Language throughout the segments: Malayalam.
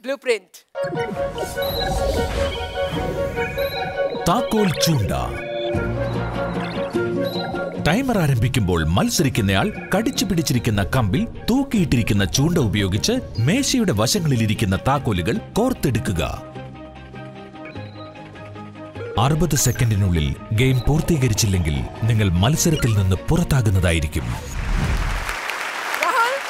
ബ്ലൂ പ്രിന്റ് താക്കോൽ ചൂണ്ട ടൈമർ ആരംഭിക്കുമ്പോൾ മത്സരിക്കുന്നയാൾ കടിച്ചു പിടിച്ചിരിക്കുന്ന കമ്പിൽ തൂക്കിയിട്ടിരിക്കുന്ന ചൂണ്ട ഉപയോഗിച്ച് മേശയുടെ വശങ്ങളിലിരിക്കുന്ന താക്കോലുകൾ കോർത്തെടുക്കുക അറുപത് സെക്കൻഡിനുള്ളിൽ ഗെയിം പൂർത്തീകരിച്ചില്ലെങ്കിൽ നിങ്ങൾ മത്സരത്തിൽ നിന്ന് പുറത്താകുന്നതായിരിക്കും രാഹുൽ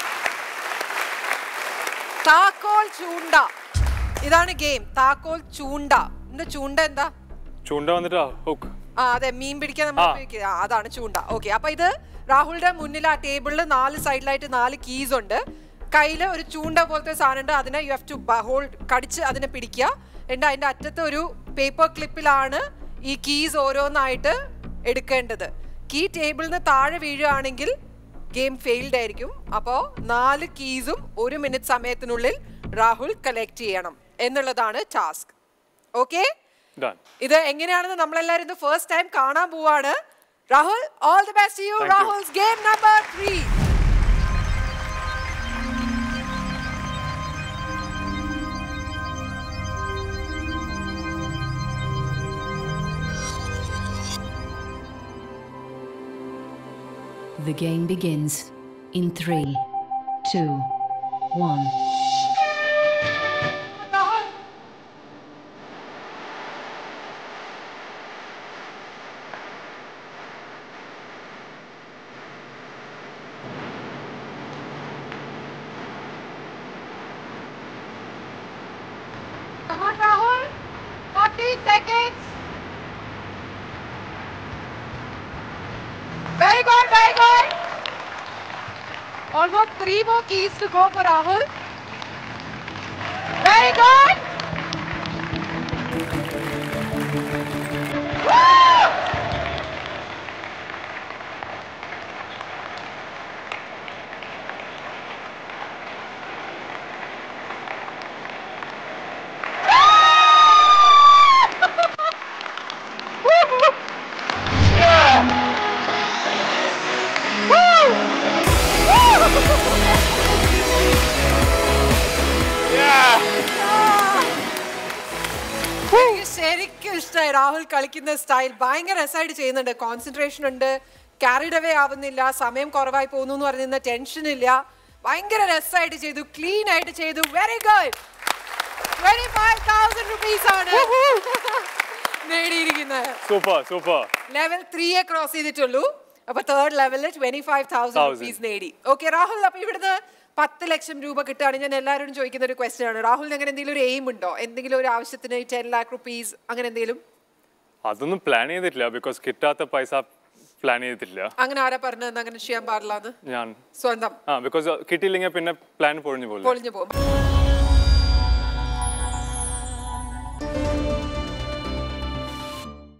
താക്കോൽ ചൂണ്ട ഇതാണ് ഗെയിം താക്കോൽ ചൂണ്ട എന്താ ചൂണ്ട എന്താ ചൂണ്ട വന്നിട്ടാ ഹുക്ക് ആ അതെ മീൻ പിടിക്കാൻ നമ്മൾ ആ. ഉപയോഗിക്കുക ആ, അതാണ് ചൂണ്ട ഓക്കെ അപ്പൊ ഇത് രാഹുലിന്റെ മുന്നിൽ ആ ടേബിളിൽ നാല് സൈഡിലായിട്ട് നാല് കീസ് ഉണ്ട് കയ്യിൽ ഒരു ചൂണ്ട പോലത്തെ സാധനം ഉണ്ട് അതിനെ യു ഹാവ് ടു ഹോൾഡ് കടിച്ച് അതിനെ പിടിക്കുക എന്നിട്ട് അതിന്റെ അറ്റത്ത് ഒരു പേപ്പർ ക്ലിപ്പിലാണ് ഈ കീസ് ഓരോന്നായിട്ട് എടുക്കേണ്ടത് കീ ടേബിളിൽ നിന്ന് താഴെ വീഴുകയാണെങ്കിൽ ഗെയിം ഫെയിൽഡ് ആയിരിക്കും അപ്പോൾ നാല് കീസും ഒരു മിനിറ്റ് സമയത്തിനുള്ളിൽ രാഹുൽ കളക്ട് ചെയ്യണം എന്നുള്ളതാണ് ടാസ്ക് ഓക്കെ ഡൺ ഇത് എങ്ങനെയാണെന്ന് നമ്മളെല്ലാരും ഇത് ഫസ്റ്റ് ടൈം കാണാൻ പോവാണ് Rahul all the best you Thank you. Rahul's game number three The game begins in three, two, one. Come on, Rahul. 40 seconds. Very good, very good. Almost three more keys to go for Rahul. Very good. Woo! എനിക്ക് ശരിക്കും ഇഷ്ടമായി രാഹുൽ കളിക്കുന്ന സ്റ്റൈൽ ഭയങ്കര രസമായിട്ട് ചെയ്യുന്നുണ്ട് കോൺസെൻട്രേഷൻ ഉണ്ട് ക്യാരിഡ് അവേ ആവുന്നില്ല സമയം കുറവായി പോകുന്നു എന്ന് പറയുന്ന ടെൻഷൻ ഇല്ല ഭയങ്കര രസമായിട്ട് ചെയ്തു ക്ലീൻ ആയിട്ട് ചെയ്തു very good twenty five thousand rupees ആണ് നേടിയിരിക്കുന്നത് സൂപ്പർ സൂപ്പർ ലെവൽ ത്രീയെ ക്രോസ് ചെയ്തിട്ടുള്ളൂ അപ്പൊ തേർഡ് ലെവലിൽ twenty five thousand Thousand. Rupees നേടി ഓക്കെ രാഹുൽ അപ്പൊ ഇവിടുന്ന് പത്ത് ലക്ഷം രൂപ കിട്ടുകയാണെങ്കിൽ ഞാൻ എല്ലാവരോടും ചോദിക്കുന്ന ഒരു ക്വസ്റ്റ്യൻ ആണ് രാഹുലിന് അങ്ങനെ എന്തെങ്കിലും ഒരു എയിം ഉണ്ടോ എന്തെങ്കിലും ഒരു ആവശ്യത്തിന് ടെൻ ലാക്ക് റുപ്പീസ് അങ്ങനെ എന്തെങ്കിലും അതൊന്നും പ്ലാൻ ചെയ്തിട്ടില്ല ബിക്കോസ് കിട്ടാത്ത പൈസ പ്ലാൻ ചെയ്തിട്ടില്ല അങ്ങനെ ആരാ പറഞ്ഞത് അങ്ങനെ ചെയ്യാൻ പാടില്ല എന്ന് ഞാൻ സ്വന്തം ആ ബിക്കോസ് കിട്ടിയില്ലെങ്കിൽ പിന്നെ പ്ലാൻ പൊഴിഞ്ഞു പോലെ പൊളിഞ്ഞു പോകും